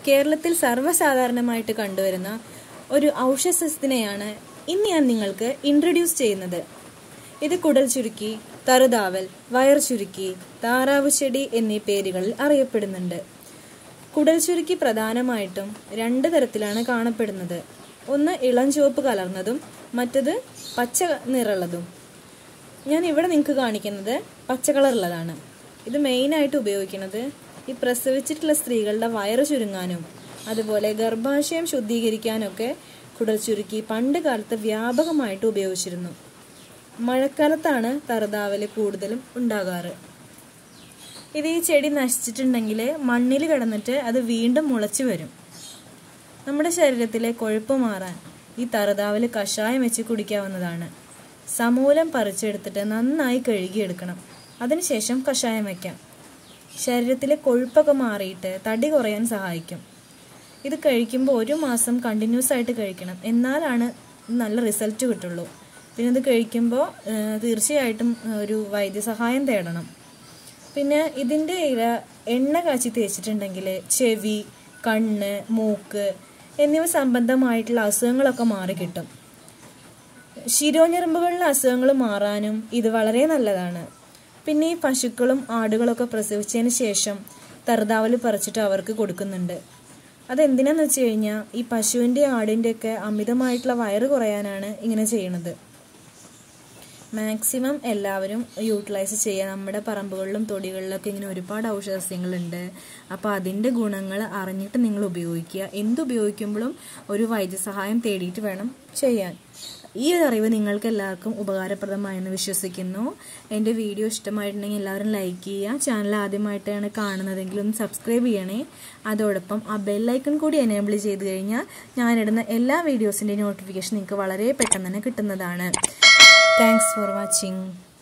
കേരളത്തിൽ സർവ്വസാധാരണമായിട്ട് കണ്ടുവരുന്ന ഒരു ഔഷധസസ്യത്തിനെയാണ് ഇന്ന് ഞാൻ നിങ്ങൾക്ക് ഇൻട്രൊഡ്യൂസ് ചെയ്യുന്നത് ഇത് കുടൽ ചുരുക്കി തറുതാവൽ വയർ ചുരുക്കി താറാവ് ചെടി എന്നീ പേരുകളിൽ അറിയപ്പെടുന്നുണ്ട് കുടൽ ചുരുക്കി പ്രധാനമായിട്ടും രണ്ട് തരത്തിലാണ് കാണപ്പെടുന്നത് ഒന്ന് ഇളം ചുവപ്പ് കലർന്നതും മറ്റത് പച്ച നിറമുള്ളതും ഞാൻ ഇവിടെ നിങ്ങൾക്ക് കാണിക്കുന്നത് പച്ച കളറുള്ളതാണ് ഇത് മെയിനായിട്ട് ഉപയോഗിക്കുന്നത് ഈ പ്രസവിച്ചിട്ടുള്ള സ്ത്രീകളുടെ വയറ് ചുരുങ്ങാനും അതുപോലെ ഗർഭാശയം ശുദ്ധീകരിക്കാനൊക്കെ കുടൽ ചുരുക്കി പണ്ട് കാലത്ത് വ്യാപകമായിട്ട് ഉപയോഗിച്ചിരുന്നു മഴക്കാലത്താണ് തറുതാവല് കൂടുതലും ഉണ്ടാകാറ് ഇത് ഈ ചെടി നശിച്ചിട്ടുണ്ടെങ്കിൽ മണ്ണിൽ കിടന്നിട്ട് അത് വീണ്ടും മുളച്ചു വരും നമ്മുടെ ശരീരത്തിലെ കൊഴുപ്പ് മാറാൻ ഈ തറുതാവല് കഷായം വെച്ച് കുടിക്കാവുന്നതാണ് സമൂലം പറിച്ചെടുത്തിട്ട് നന്നായി കഴുകിയെടുക്കണം അതിനുശേഷം കഷായം വയ്ക്കാം ശരീരത്തിലെ കൊഴുപ്പൊക്കെ മാറിയിട്ട് തടി കുറയാൻ സഹായിക്കും ഇത് കഴിക്കുമ്പോൾ ഒരു മാസം കണ്ടിന്യൂസ് ആയിട്ട് കഴിക്കണം എന്നാലാണ് നല്ല റിസൾട്ട് കിട്ടുള്ളൂ പിന്നെ ഇത് കഴിക്കുമ്പോൾ തീർച്ചയായിട്ടും ഒരു വൈദ്യസഹായം തേടണം പിന്നെ ഇതിൻ്റെ ഇല എണ്ണ കാച്ചി തേച്ചിട്ടുണ്ടെങ്കിൽ ചെവി കണ്ണ് മൂക്ക് എന്നിവ സംബന്ധമായിട്ടുള്ള അസുഖങ്ങളൊക്കെ മാറി കിട്ടും ശിരോഞെറുമ്പുകളിലെ അസുഖങ്ങൾ മാറാനും ഇത് വളരെ നല്ലതാണ് പിന്നെ ഈ പശുക്കളും ആടുകളൊക്കെ പ്രസവിച്ചതിന് ശേഷം തറുതാവല് പറിച്ചിട്ട് അവർക്ക് കൊടുക്കുന്നുണ്ട് അതെന്തിനാന്ന് വെച്ച് കഴിഞ്ഞാൽ ഈ പശുവിൻ്റെ ആടിൻ്റെ ഒക്കെ അമിതമായിട്ടുള്ള വയറ് കുറയാനാണ് ഇങ്ങനെ ചെയ്യണത് മാക്സിമം എല്ലാവരും യൂട്ടിലൈസ് ചെയ്യുക നമ്മുടെ പറമ്പുകളിലും തൊടികളിലൊക്കെ ഇങ്ങനെ ഒരുപാട് ഔഷധസ്യങ്ങളുണ്ട് അപ്പോൾ അതിൻ്റെ ഗുണങ്ങൾ അറിഞ്ഞിട്ട് നിങ്ങൾ ഉപയോഗിക്കുക എന്തുപയോഗിക്കുമ്പോഴും ഒരു വൈദ്യസഹായം തേടിയിട്ട് വേണം ചെയ്യാൻ ഈ ഒരു അറിവ് നിങ്ങൾക്ക് എല്ലാവർക്കും ഉപകാരപ്രദമായെന്ന് വിശ്വസിക്കുന്നു എൻ്റെ വീഡിയോ ഇഷ്ടമായിട്ടുണ്ടെങ്കിൽ എല്ലാവരും ലൈക്ക് ചെയ്യുക ചാനൽ ആദ്യമായിട്ടാണ് കാണുന്നതെങ്കിൽ ഒന്ന് സബ്സ്ക്രൈബ് ചെയ്യണേ അതോടൊപ്പം ആ ബെല്ലൈക്കൺ കൂടി എനേബിൾ ചെയ്ത് കഴിഞ്ഞാൽ ഞാനിടുന്ന എല്ലാ വീഡിയോസിൻ്റെ നോട്ടിഫിക്കേഷൻ നിങ്ങൾക്ക് വളരെ പെട്ടെന്ന് തന്നെ കിട്ടുന്നതാണ് താങ്ക്സ് ഫോർ വാച്ചിങ്